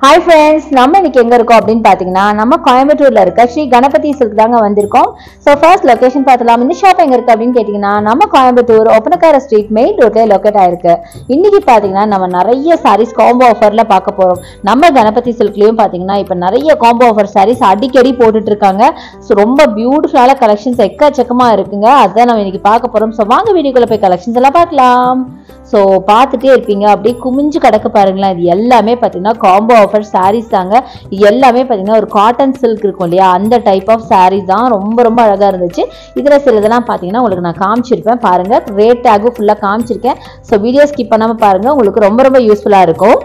hi friends நம்ம இன்னைக்கு எங்க இருக்கோம் அப்படின்னு பாத்தீங்கன்னா நம்ம கோயம்புத்தூர்ல இருக்க ஸ்ரீ கணபதி சில்க் தாங்க வந்திருக்கோம் ஸோ ஃபர்ஸ்ட் லொகேஷன் பார்த்தலாம் இந்த ஷாப் எங்க இருக்கு அப்படின்னு கேட்டீங்கன்னா நம்ம கோயம்புத்தூர் ஒப்பனக்கார ஸ்ட்ரீட் மெயின் ரோட்ல லொக்கேட் ஆயிருக்கு இன்னைக்கு பாத்தீங்கன்னா நம்ம நிறைய சாரீஸ் காம்போ ஆஃபர்ல பார்க்க போறோம் நம்ம கணபதி சில்க்லயும் பாத்தீங்கன்னா இப்ப நிறைய காம்போ ஆஃபர் சாரீஸ் அடிக்கடி போட்டுட்டு இருக்காங்க ஸோ ரொம்ப பியூட்டிஃபுல்லான கலெக்ஷன்ஸ் எக்கச்சக்கமா இருக்குங்க அதான் நம்ம இன்னைக்கு பார்க்க போறோம் ஸோ வாங்க வீடியோக்குள்ள போய் கலெக்ஷன்ஸ் எல்லாம் பார்க்கலாம் ஸோ பார்த்துட்டே இருப்பீங்க அப்படியே குமிஞ்சு கிடக்க பாருங்களேன் இது எல்லாமே பார்த்தீங்கன்னா காம்போ ஆஃபர் சாரீஸ் தாங்க இது எல்லாமே பார்த்தீங்கன்னா ஒரு காட்டன் சில்க் இருக்கும் இல்லையா அந்த டைப் ஆஃப் சாரீஸ் தான் ரொம்ப ரொம்ப அழகாக இருந்துச்சு இதில் சிலதெல்லாம் பார்த்தீங்கன்னா உங்களுக்கு நான் காமிச்சிருப்பேன் பாருங்கள் ரேட் டேகும் ஃபுல்லாக காமிச்சிருக்கேன் ஸோ வீடியோ ஸ்கிப் பண்ணாமல் பாருங்கள் உங்களுக்கு ரொம்ப ரொம்ப யூஸ்ஃபுல்லாக இருக்கும்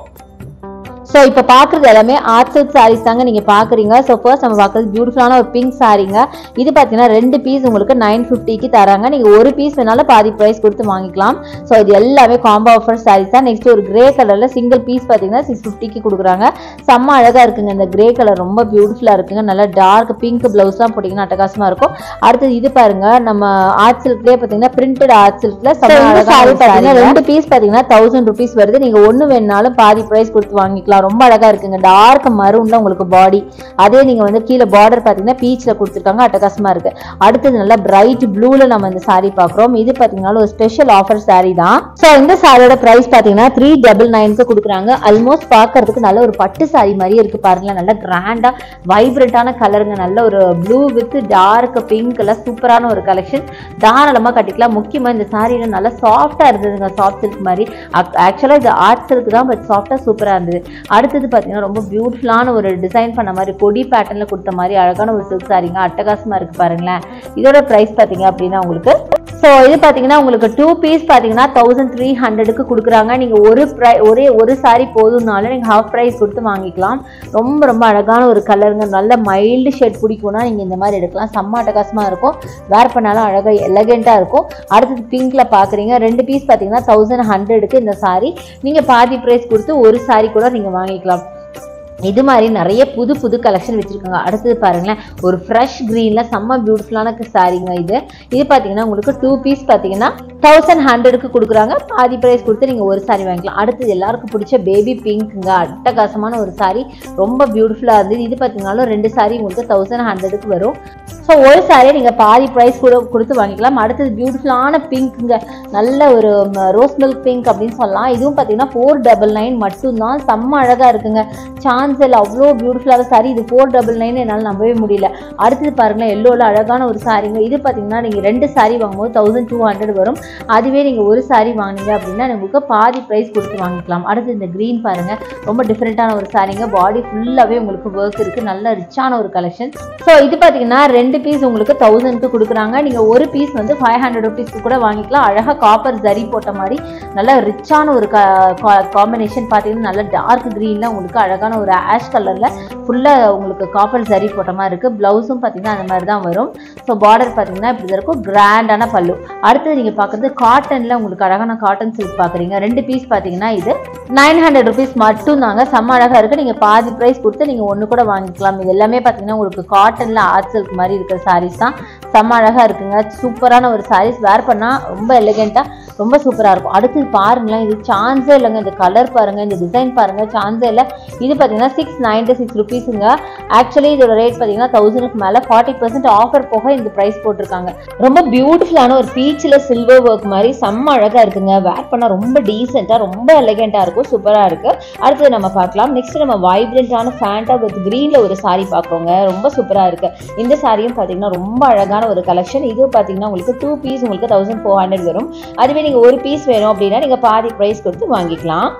ஸோ இப்போ பார்க்குறது எல்லாமே ஆர்ட் சில்க் சாரீஸ் தாங்க நீங்கள் பார்க்குறீங்க ஸோ ஃபர்ஸ்ட் நம்ம பார்க்குறது பியூட்டிஃபுல்லான ஒரு பிங்க் சாரீங்க இது பார்த்தீங்கன்னா ரெண்டு பீஸ் உங்களுக்கு நைன் ஃபிஃப்டிக்கு தராங்க நீங்கள் ஒரு பீஸ் வேணாலும் பாதி ப்ரைஸ் கொடுத்து வாங்கிக்கலாம் ஸோ இது எல்லாமே காம்போ ஆஃபர் சாரீஸ் தான் நெக்ஸ்ட் ஒரு கிரே கலரில் சிங்கிள் பீஸ் பார்த்தீங்கன்னா சிக்ஸ் ஃபிஃப்டிக்கு கொடுக்குறாங்க செம்ம அழகாக இருக்குங்க இந்த கிரே கலர் ரொம்ப பியூட்டிஃபுல்லாக இருக்குங்க நல்லா டார்க் பிங்க் ப்ளவுஸ்லாம் போட்டிங்கன்னா அட்டகாசமாக இருக்கும் அடுத்தது இது பாருங்க நம்ம ஆர்ட் சில்க்லேயே பார்த்தீங்கன்னா பிரிண்டட் ஆர்ட் சில்க்ல செம்ம அழகாக பார்த்தீங்கன்னா ரெண்டு பீஸ் பார்த்தீங்கன்னா தௌசண்ட் ருபீஸ் வருது நீங்கள் ஒன்று வேணாலும் பாதி ப்ரைஸ் கொடுத்து வாங்கிக்கலாம் ரொம்ப அழகா இருக்குங்க டார்க் மரூன்ல உங்களுக்கு பாடி அதே நீங்க வந்து கீழே பார்டர் பார்த்தீங்கன்னா பீச்ல கொடுத்துருக்காங்க அட்டகாசமா இருக்கு அடுத்தது நல்லா பிரைட் ப்ளூல நம்ம இந்த saree பார்க்குறோம் இது பார்த்தீங்கன்னா ஒரு ஸ்பெஷல் ஆஃபர் saree தான் ஸோ இந்த சாரியோட பிரைஸ் பார்த்தீங்கன்னா த்ரீ டபுள் நைனுக்கு கொடுக்குறாங்க ஆல்மோஸ்ட் பார்க்கறதுக்கு நல்ல ஒரு பட்டு saree மாதிரியே இருக்கு பாருங்களேன் நல்லா கிராண்டா வைப்ரண்டான கலருங்க நல்ல ஒரு ப்ளூ வித் டார்க் பிங்க் எல்லாம் சூப்பரான ஒரு கலெக்ஷன் தாராளமாக கட்டிக்கலாம் முக்கியமாக இந்த சாரீல நல்லா சாஃப்டாக இருந்ததுங்க சாஃப்ட் சில்க் மாதிரி ஆக்சுவலாக இது ஆர்ட் சில்க் தான் பட் சாஃப்டாக சூப்பராக இருந்தது அடுத்தது பார்த்தீங்கன்னா ரொம்ப பியூட்டிஃபுல்லான ஒரு டிசைன் பண்ண மாதிரி கொடி பேட்டர்னில் கொடுத்த மாதிரி அழகான ஒரு சில்க் சாரீங்க அட்டகாசமாக இருக்குது பாருங்களேன் இதோட ப்ரைஸ் பார்த்தீங்க அப்படின்னா உங்களுக்கு ஸோ இது பார்த்தீங்கன்னா உங்களுக்கு டூ பீஸ் பார்த்தீங்கன்னா தௌசண்ட் த்ரீ ஹண்ட்ரடுக்கு கொடுக்குறாங்க நீங்கள் ஒரு ப்ரை ஒரே ஒரு சாரி போதும்னாலும் நீங்கள் ஹாஃப் ப்ரைஸ் கொடுத்து வாங்கிக்கலாம் ரொம்ப ரொம்ப அழகான ஒரு கலருங்க நல்ல மைல்டு ஷேட் பிடிக்கும்னா நீங்கள் இந்த மாதிரி எடுக்கலாம் செம்ம அட்டகாசமாக இருக்கும் வேர் பண்ணாலும் அழகாக எலகெண்ட்டாக இருக்கும் அடுத்தது பிங்க்ல பார்க்குறீங்க ரெண்டு பீஸ் பார்த்தீங்கன்னா தௌசண்ட் ஹண்ட்ரடுக்கு இந்த சாரி நீங்கள் பாதி ப்ரைஸ் கொடுத்து ஒரு சாரி கூட நீங்கள் வாங்கிக்கலாம் இது மாதிரி நிறைய புது புது கலெக்ஷன் வச்சுருக்காங்க அடுத்தது பாருங்களேன் ஒரு ஃப்ரெஷ் க்ரீனில் செம்ம பியூட்டிஃபுல்லான சாரீங்க இது இது பார்த்தீங்கன்னா உங்களுக்கு டூ பீஸ் பார்த்தீங்கன்னா தௌசண்ட் ஹண்ட்ரடுக்கு கொடுக்குறாங்க பாதி ப்ரைஸ் கொடுத்து நீங்கள் ஒரு சாரி வாங்கிக்கலாம் அடுத்தது எல்லாருக்கும் பிடிச்ச பேபி பிங்க்குங்க அட்டகாசமான ஒரு சாரி ரொம்ப பியூட்டிஃபுல்லாக இருந்தது இது பார்த்தீங்கன்னாலும் ரெண்டு சாரி உங்களுக்கு தௌசண்ட் ஹண்ட்ரடுக்கு வரும் ஸோ ஒரு சாரியை நீங்கள் பாதி ப்ரைஸ் கூட கொடுத்து வாங்கிக்கலாம் அடுத்தது பியூட்டிஃபுல்லான பிங்க்குங்க நல்ல ஒரு ரோஸ் மில்க் பிங்க் அப்படின்னு சொல்லலாம் இதுவும் பார்த்தீங்கன்னா ஃபோர் டபுள் நைன் மட்டும்தான் செம்ம அழகாக இருக்குங்க சான்சல் அவ்வளோ பியூட்டிஃபுல்லான சாரி இது ஃபோர் டபுள் நைன் என்னால் நம்பவே முடியல அடுத்தது பாருங்களேன் எல்லோவில் அழகான ஒரு சாரிங்க இது பார்த்தீங்கன்னா நீங்கள் ரெண்டு சாரி வாங்கும்போது தௌசண்ட் டூ ஹண்ட்ரட் வரும் அதுவே நீங்கள் ஒரு சாரி வாங்கினீங்க அப்படின்னா உங்களுக்கு பாதி ப்ரைஸ் கொடுத்து வாங்கிக்கலாம் அடுத்து இந்த க்ரீன் பாருங்கள் ரொம்ப டிஃப்ரெண்ட்டான ஒரு சாரிங்க பாடி ஃபுல்லாகவே உங்களுக்கு ஒர்க் இருக்குது நல்ல ரிச்சான ஒரு கலெக்ஷன் ஸோ இது பார்த்தீங்கன்னா ரெண்டு பீஸ் உங்களுக்கு தௌசண்ட்க்கு கொடுக்குறாங்க நீங்கள் ஒரு பீஸ் வந்து ஃபைவ் ஹண்ட்ரட் ருபீஸ்க்கு கூட வாங்கிக்கலாம் அழகாக காப்பர் ஜரி போட்ட மாதிரி நல்ல ரிச்சான ஒரு காம்பினேஷன் பார்த்தீங்கன்னா நல்ல டார்க் க்ரீனில் உங்களுக்கு அழகான ஒரு ஆஷ் கலரில் ஃபுல்லாக உங்களுக்கு காப்பர் ஜரி போட்ட மாதிரி இருக்குது ப்ளவுஸும் பார்த்தீங்கன்னா அந்த மாதிரி தான் வரும் ஸோ பார்டர் பார்த்தீங்கன்னா இப்படி தான் இருக்கும் கிராண்டான பல்லு அடுத்தது நீங்கள் பார்க்குறது காட்டனில் உங்களுக்கு அழகான காட்டன் சில்க் பார்க்குறீங்க ரெண்டு பீஸ் பார்த்தீங்கன்னா இது நைன் ஹண்ட்ரட் ருபீஸ் மட்டும் தாங்க செம்ம அழகாக இருக்குது நீங்கள் பாதி ப்ரைஸ் கொடுத்து நீங்கள் ஒன்று கூட வாங்கிக்கலாம் இது எல்லாமே பார்த்தீங்கன்னா உங்களுக்கு காட்டனில் ஆர்ட் சில்க் மாதிரி இருக்கிற சாரீஸ் தான் செம்ம அழகாக இருக்குங்க சூப்பரான ஒரு சாரீஸ் வேர் பண்ணால் ரொம்ப எலிகெண்ட்டாக ரொம்ப சூப்பராக இருக்கும் அடுத்தது பாருங்களேன் இது சான்ஸே இல்லைங்க இந்த கலர் பாருங்கள் இந்த டிசைன் பாருங்கள் சான்ஸே இல்லை இது பார்த்தீங்கன்னா சிக்ஸ் நைன்டி சிக்ஸ் ருபீஸுங்க ஆக்சுவலி இதோட ரேட் பார்த்தீங்கன்னா தௌசண்ட்க்கு மேலே ஃபார்ட்டி பர்சன்ட் ஆஃபர் போக இந்த ப்ரைஸ் போட்டிருக்காங்க ரொம்ப பியூட்டிஃபுல்லான ஒரு பீச்சில் சில்வர் ஒர்க் மாதிரி செம்ம அழகாக இருக்குங்க வேர் பண்ணால் ரொம்ப டீசெண்டாக ரொம்ப எலிகெண்ட்டாக இருக்கும் சூப்பராக இருக்குது அடுத்தது நம்ம பார்க்கலாம் நெக்ஸ்ட் நம்ம வைப்ரண்டான ஃபேண்டா வித் க்ரீனில் ஒரு சாரீ பார்க்குறோங்க ரொம்ப சூப்பராக இருக்குது இந்த சாரியும் பார்த்தீங்கன்னா ரொம்ப அழகான ஒரு கலெக்ஷன் இது பார்த்தீங்கன்னா உங்களுக்கு டூ பீஸ் உங்களுக்கு தௌசண்ட் ஃபோர் ஹண்ட்ரட் வரும் அதுவே நீங்கள் ஒரு பீஸ் வேணும் அப்படின்னா நீங்கள் பாதி ப்ரைஸ் கொடுத்து வாங்கிக்கலாம்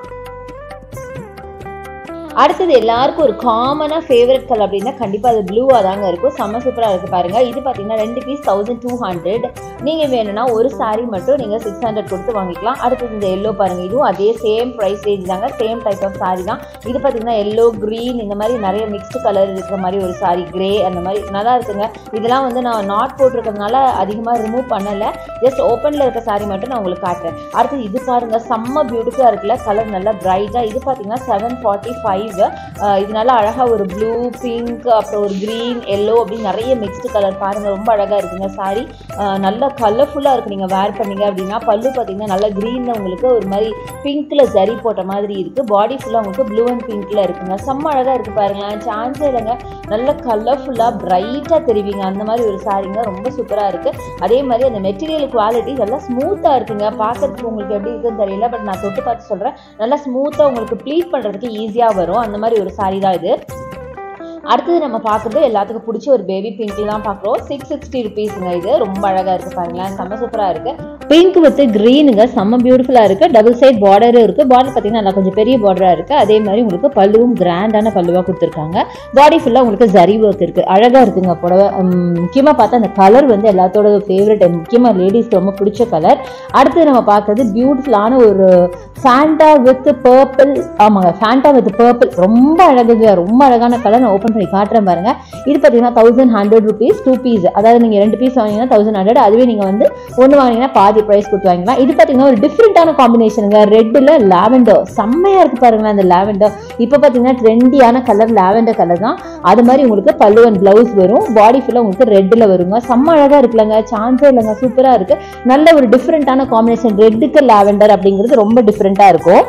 அடுத்தது எல்லாருக்கும் ஒரு காமனாக ஃபேவரட் கலர் அப்படின்னா கண்டிப்பாக அது ப்ளூவாக தாங்க இருக்கும் செம்ம சூப்பராக இருக்குது பாருங்கள் இது பார்த்தீங்கன்னா ரெண்டு பீஸ் தௌசண்ட் டூ ஹண்ட்ரட் நீங்கள் வேணும்னா ஒரு சாரீ மட்டும் நீங்கள் சிக்ஸ் ஹண்ட்ரட் கொடுத்து வாங்கிக்கலாம் அடுத்தது இந்த எல்லோ பாருங்கள் இதுவும் அதே சேம் ப்ரைஸ் ரேஞ்ச் தாங்க சேம் டைப் ஆஃப் சாரீ தான் இது பார்த்தீங்கன்னா எல்லோ க்ரீன் இந்த மாதிரி நிறைய மிக்ஸ்டு கலர் இருக்கிற மாதிரி ஒரு சாரீ கிரே அந்த மாதிரி நல்லா இருக்குங்க இதெல்லாம் வந்து நான் நாட் போட்டிருக்கிறதுனால அதிகமாக ரிமூவ் பண்ணலை ஜஸ்ட் ஓப்பனில் இருக்க சாரீ மட்டும் நான் உங்களுக்கு காட்டுறேன் அடுத்தது இது பாருங்கள் செம்ம பியூட்டிஃபுல்லாக இருக்குல்ல கலர் நல்லா பிரைட்டாக இது பார்த்தீங்கன்னா செவன் ஃபார்ட்டி ஃபைவ் இது அஹ் இது நல்லா அழகாக ஒரு ப்ளூ பிங்க் அப்புறம் ஒரு க்ரீன் எல்லோ அப்படின்னு நிறைய மிக்ஸ்டு கலர் பாருங்கள் ரொம்ப அழகாக இருக்குங்க சாரி நல்லா கலர்ஃபுல்லாக இருக்குது நீங்கள் வேர் பண்ணீங்க அப்படின்னா பல்லு பார்த்தீங்கன்னா நல்லா க்ரீனில் உங்களுக்கு ஒரு மாதிரி பிங்க்கில் ஜரி போட்ட மாதிரி இருக்குது பாடி ஃபுல்லாக உங்களுக்கு ப்ளூ அண்ட் பிங்க்கில் இருக்குங்க செம்ம அழகாக இருக்குது பாருங்களேன் சான்ஸே இல்லைங்க நல்ல கலர்ஃபுல்லாக பிரைட்டாக தெரிவிங்க அந்த மாதிரி ஒரு சாரீங்க ரொம்ப சூப்பராக இருக்குது அதே மாதிரி அந்த மெட்டீரியல் குவாலிட்டி நல்லா ஸ்மூத்தாக இருக்குங்க பார்க்கறதுக்கு உங்களுக்கு எப்படி இருக்குன்னு தெரியல பட் நான் தொட்டு பார்த்து சொல்கிறேன் நல்லா ஸ்மூத்தாக உங்களுக்கு ப்ளீட் பண்ணுறதுக்கு ஈஸியாக வரும் அந்த மாதிரி ஒரு சாரீ தான் இது அடுத்தது நம்ம பார்க்குறது எல்லாத்துக்கும் பிடிச்ச ஒரு பேபி பிங்க்ல தான் பார்க்குறோம் சிக்ஸ் சிக்ஸ்டி ருபீஸுங்க இது ரொம்ப அழகாக இருக்குது பாருங்களேன் செம்ம சூப்பராக இருக்குது பிங்க் வித் க்ரீனுங்க செம்ம பியூட்டிஃபுல்லாக இருக்குது டபுள் சைட் பார்டரும் இருக்குது பார்டர் பார்த்தீங்கன்னா நல்லா கொஞ்சம் பெரிய பார்டராக இருக்குது அதே மாதிரி உங்களுக்கு பல்லுவும் கிராண்டான பல்லுவாக கொடுத்துருக்காங்க பாடி ஃபுல்லாக உங்களுக்கு ஜரி ஒர்க் இருக்குது அழகாக இருக்குங்க புடவை முக்கியமாக பார்த்தா அந்த கலர் வந்து எல்லாத்தோட ஃபேவரட் முக்கியமாக லேடிஸ்க்கு ரொம்ப பிடிச்ச கலர் அடுத்தது நம்ம பார்க்கறது பியூட்டிஃபுல்லான ஒரு ஃபேண்டா வித் பர்பிள் ஆமாங்க ஃபேண்டா வித் பர்பிள் ரொம்ப அழகுங்க ரொம்ப அழகான கலர் நான் ஓப்பன் பண்ணி காட்டுறேன் பாருங்க இது பார்த்தீங்கன்னா thousand hundred rupees two piece அதாவது நீங்கள் ரெண்டு பீஸ் வாங்கினீங்கன்னா தௌசண்ட் ஹண்ட்ரட் அதுவே நீங்கள் வந்து ஒன்று வாங்கினீங்கன்னா பாதி ப்ரைஸ் கொடுத்து வாங்கிக்கலாம் இது பார்த்தீங்கன்னா ஒரு டிஃப்ரெண்ட்டான காம்பினேஷனுங்க ரெட்டில் லாவெண்டர் செம்மையாக இருக்குது பாருங்களேன் அந்த லாவெண்டர் இப்போ பார்த்தீங்கன்னா ட்ரெண்டியான கலர் லாவெண்டர் கலர் தான் அது மாதிரி உங்களுக்கு பல்லு அண்ட் ப்ளவுஸ் வரும் பாடி ஃபுல்லாக உங்களுக்கு ரெட்டில் வருங்க செம்ம அழகாக இருக்குல்லங்க சான்ஸே இல்லைங்க சூப்பராக இருக்குது நல்ல ஒரு டிஃப்ரெண்ட்டான காம்பினேஷன் ரெட்டுக்கு லாவெண்டர் அப்படிங்கிறது ரொம்ப டிஃப்ரெண்ட்டாக இருக்கும்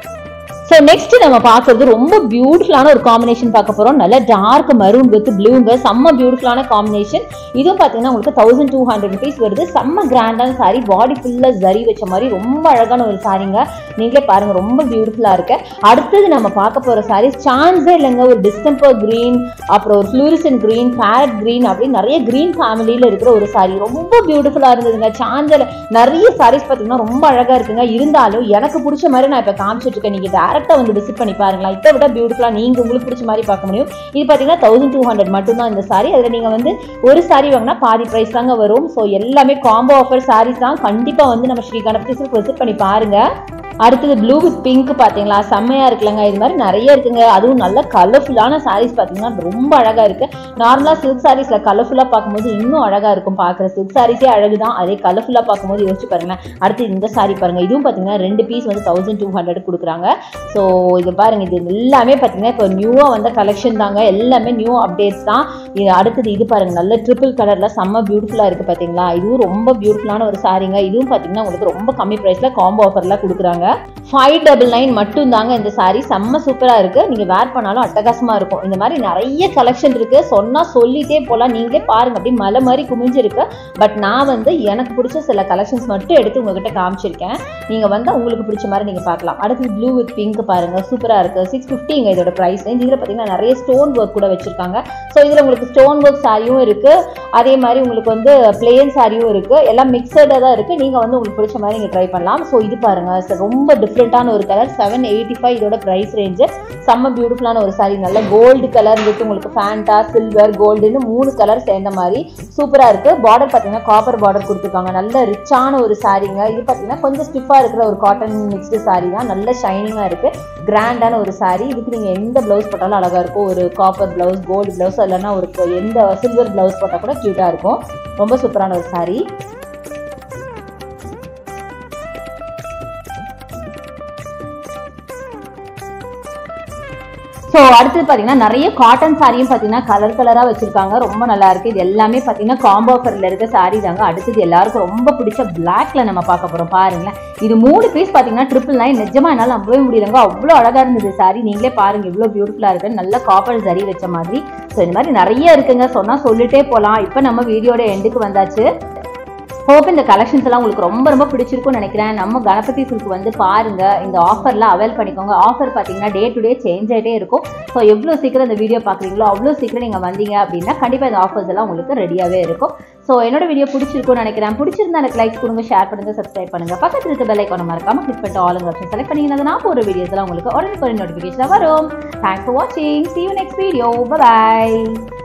ஸோ நெக்ஸ்ட் நம்ம பார்க்கறது ரொம்ப பியூட்டிஃபுல்லான ஒரு காம்பினேஷன் பார்க்க போறோம் நல்ல டார்க் மரூன் வித் ப்ளூங்க செம்ம பியூட்டிஃபுல்லான காம்பினேஷன் இதுவும் பார்த்தீங்கன்னா உங்களுக்கு தௌசண்ட் டூ ஹண்ட்ரட் ருபீஸ் வருது செம்ம கிராண்டான சாரி பாடி ஃபுல்லாக ஜரி வச்ச மாதிரி ரொம்ப அழகான ஒரு சாரிங்க நீங்களே பாருங்க ரொம்ப பியூட்டிஃபுல்லாக இருக்கு அடுத்தது நம்ம பார்க்க போற சாரி சான்ஸே இல்லைங்க ஒரு டிஸ்டம்பர் கிரீன் அப்புறம் ஒரு ஃப்ளூரிசன் கிரீன் பேரட் கிரீன் அப்படின்னு நிறைய கிரீன் ஃபேமிலியில் இருக்கிற ஒரு சாரி ரொம்ப பியூட்டிஃபுல்லாக இருந்ததுங்க சான்ஸில் நிறைய சாரீஸ் பார்த்தீங்கன்னா ரொம்ப அழகாக இருக்குங்க இருந்தாலும் எனக்கு பிடிச்ச மாதிரி நான் இப்போ காமிச்சிட்டு இருக்கேன் நீங்கள் டேரெக்டாக வந்து விசிட் பண்ணி பாருங்களா இதை விட பியூட்டிஃபுல்லாக நீங்கள் உங்களுக்கு பிடிச்ச மாதிரி பார்க்க முடியும் இது பார்த்தீங்கன்னா தௌசண்ட் டூ ஹண்ட்ரட் மட்டும்தான் இந்த சாரி அதில் நீங்கள் வந்து ஒரு சாரி வாங்கினா பாதி ப்ரைஸ் தாங்க வரும் ஸோ எல்லாமே காம்போ ஆஃபர் சாரீஸ் தான் கண்டிப்பாக வந்து நம்ம ஸ்ரீ கணபதி சில்க் விசிட் பண்ணி பாருங்க அடுத்தது ப்ளூ வித் பிங்க் பார்த்தீங்களா செம்மையாக இருக்குல்லங்க இது மாதிரி நிறைய இருக்குங்க அதுவும் நல்ல கலர்ஃபுல்லான சாரீஸ் பார்த்தீங்கன்னா ரொம்ப அழகாக இருக்குது நார்மலாக சில்க் சாரீஸில் கலர்ஃபுல்லாக பார்க்கும்போது இன்னும் அழகாக இருக்கும் பார்க்குற சில்க் சாரீஸே அழகு தான் அதே கலர்ஃபுல்லாக பார்க்கும்போது யோசிச்சு பாருங்களேன் அடுத்து இந்த சாரி பாருங்க இதுவும் பார்த்தீங்கன்னா ரெண்டு பீஸ் வந்து தௌசண்ட் டூ ஹண்ட்ரட் கொடுக்குறாங்க ஸோ இது பாருங்க இது எல்லாமே பார்த்தீங்கன்னா இப்போ நியூவாக வந்த கலெக்ஷன் தாங்க எல்லாமே நியூ அப்டேட்ஸ் தான் இது அடுத்தது இது பாருங்க நல்ல ட்ரிபிள் கலரில் செம்ம பியூட்டிஃபுல்லாக இருக்குது பார்த்தீங்களா இதுவும் ரொம்ப பியூட்டிஃபுல்லான ஒரு சாரிங்க இதுவும் பார்த்தீங்கன்னா உங்களுக்கு ரொம்ப கம்மி ப்ரைஸில் காம்போ ஆஃபரில் கொடுக்குறாங்க ஃபைவ் டபுள் நைன் மட்டும் தாங்க இந்த சாரி செம்ம சூப்பராக இருக்குது நீங்கள் வேர் பண்ணாலும் அட்டகாசமாக இருக்கும் இந்த மாதிரி நிறைய கலெக்ஷன் இருக்குது சொன்னால் சொல்லிட்டே போகலாம் நீங்களே பாருங்க அப்படி மலை மாதிரி குமிஞ்சிருக்கு பட் நான் வந்து எனக்கு பிடிச்ச சில கலெக்ஷன்ஸ் மட்டும் எடுத்து உங்ககிட்ட காமிச்சிருக்கேன் நீங்கள் வந்து உங்களுக்கு பிடிச்ச மாதிரி நீங்கள் பார்க்கலாம் அடுத்து ப்ளூ வித் பிங்க் பாருங்க சூப்பராக இருக்குது சிக்ஸ் ஃபிஃப்டிங்க இதோட ப்ரைஸ் ரேஞ்ச் இதில் பார்த்தீங்கன்னா நிறைய ஸ்டோன் ஒர்க் கூட வச்சிருக்காங்க ஸோ இதில் உங்களுக்கு ஸ்டோன் ஒர்க் சாரியும் இருக்குது அதே மாதிரி உங்களுக்கு வந்து பிளேன் சாரியும் இருக்குது எல்லாம் மிக்சடாக தான் இருக்குது நீங்கள் வந்து உங்களுக்கு பிடிச்ச மாதிரி நீங்கள் ட்ரை பண்ணலாம் ஸோ இது பாருங்க so ரொம்ப டிஃப்ரெண்ட்டான ஒரு கலர் செவன் எயிட்டி ஃபைவ் இதோட ப்ரைஸ் ரேஞ்சு செம்ம பியூட்டிஃபுல்லான ஒரு சாரி நல்ல கோல்டு கலர் வித் உங்களுக்கு ஃபேண்டா சில்வர் கோல்டுன்னு மூணு கலர் சேர்ந்த மாதிரி சூப்பராக இருக்குது பார்டர் பார்த்தீங்கன்னா காப்பர் பார்டர் கொடுத்துருக்காங்க நல்ல ரிச்சான ஒரு சாரீங்க இது பார்த்தீங்கன்னா கொஞ்சம் ஸ்டிஃபாக இருக்கிற ஒரு காட்டன் மிக்ஸ்டு சாரி தான் நல்ல ஷைனிங்காக இருக்குது கிராண்டான ஒரு சாரி இதுக்கு நீங்கள் எந்த ப்ளவுஸ் போட்டாலும் அழகாக இருக்கும் ஒரு காப்பர் ப்ளவுஸ் கோல்டு ப்ளவுஸ் இல்லைன்னா ஒரு எந்த சில்வர் ப்ளவுஸ் போட்டால் கூட க்யூட்டாக இருக்கும் ரொம்ப சூப்பரான ஒரு சாரி ஸோ அடுத்தது பார்த்தீங்கன்னா நிறைய காட்டன் சாரியும் பார்த்தீங்கன்னா கலர் கலராக வச்சிருக்காங்க ரொம்ப நல்லா இருக்கு இது எல்லாமே பார்த்தீங்கன்னா காம்போ ஆஃபரில் இருக்க சாரி தாங்க அடுத்தது எல்லாருக்கும் ரொம்ப பிடிச்ச பிளாக்ல நம்ம பார்க்க போகிறோம் பாருங்களேன் இது மூணு பீஸ் பார்த்தீங்கன்னா ட்ரிபிள் நைன் நிஜமா என்னால் நம்பவே முடியலங்க அவ்வளோ அழகாக இருந்தது சாரி நீங்களே பாருங்க இவ்வளோ பியூட்டிஃபுல்லாக இருக்கு நல்ல காப்பர் சரி வச்ச மாதிரி ஸோ இந்த மாதிரி நிறைய இருக்குங்க சொன்னால் சொல்லிட்டே போகலாம் இப்போ நம்ம வீடியோட எண்டுக்கு வந்தாச்சு ஹோப் இந்த கலெக்ஷன்ஸ் எல்லாம் உங்களுக்கு ரொம்ப ரொம்ப பிடிச்சிருக்கும்னு நினைக்கிறேன் நம்ம கணபதி சில்க் வந்து பாருங்க இந்த ஆஃபர்லாம் அவைல் பண்ணிக்கோங்க ஆஃபர் பார்த்தீங்கன்னா டே டு டே சேஞ்ச் ஆகிட்டே இருக்கும் ஸோ எவ்வளோ சீக்கிரம் இந்த வீடியோ பார்க்குறீங்களோ அவ்வளோ சீக்கிரம் நீங்கள் வந்தீங்க அப்படின்னா கண்டிப்பாக இந்த ஆஃபர்ஸ் எல்லாம் உங்களுக்கு ரெடியாகவே இருக்கும் ஸோ என்னோட வீடியோ பிடிச்சிருக்கும்னு நினைக்கிறேன் பிடிச்சிருந்தா எனக்கு லைக் கொடுங்க ஷேர் பண்ணுங்க சப்ஸ்கிரைப் பண்ணுங்க பக்கத்தில் இருக்க பெல் ஐக்கான மறக்காம கிளிக் பண்ணிட்டு ஆளுங்க ஆப்ஷன் செலக்ட் பண்ணிங்கன்னா நான் போகிற வீடியோஸ் எல்லாம் உங்களுக்கு உடனே நோட்டிஃபிகேஷன் வரும் தேங்க்ஸ் ஃபார் வாட்சிங் see you next video bye bye